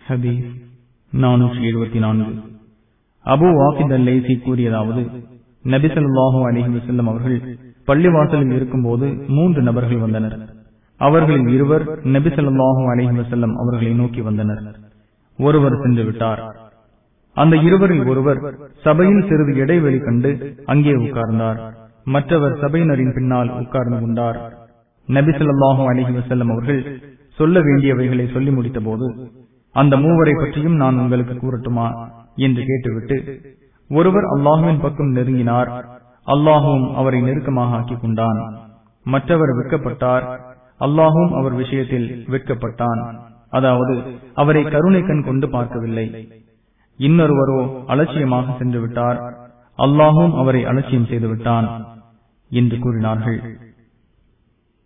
ஹதீஸ் நானூற்றி எழுபத்தி நான்கு அபு வாக்கித் அல் லைசி கூறியதாவது நபிசல்லாஹூ அலிஹி வசல்லம் அவர்கள் பள்ளிவாசலில் இருக்கும்போது மூன்று நபர்கள் வந்தனர் அவர்களில் இருவர் நபிசல்லாஹூ அலிஹி வசல்லம் அவர்களை நோக்கி வந்தனர் ஒருவர் சென்று விட்டார் அந்த இருவரில் ஒருவர் சபையில் சிறிது இடைவெளி கண்டு அங்கே உட்கார்ந்தார் மற்றவர் சபையினரின் பின்னால் உட்கார்ந்து கொண்டார் நபிசல்லாஹூ அலிஹி வசல்லம் அவர்கள் சொல்ல வேண்டியவைகளை சொல்லி முடித்த போது அந்த மூவரை பற்றியும் நான் உங்களுக்கு கூறட்டுமா என்று கேட்டுவிட்டு ஒருவர் அல்லாஹுவின் பக்கம் நெருங்கினார் அல்லாஹும் அவரை நெருக்கமாக ஆக்கிக் கொண்டான் மற்றவர் வெட்கப்பட்டார் அல்லாஹும் அவர் விஷயத்தில் வெட்கப்பட்டான் அதாவது அவரை கருணை கண் கொண்டு பார்க்கவில்லை இன்னொருவரோ அலட்சியமாக சென்று விட்டார் அல்லாஹும் அவரை அலட்சியம் செய்து விட்டான் என்று கூறினார்கள்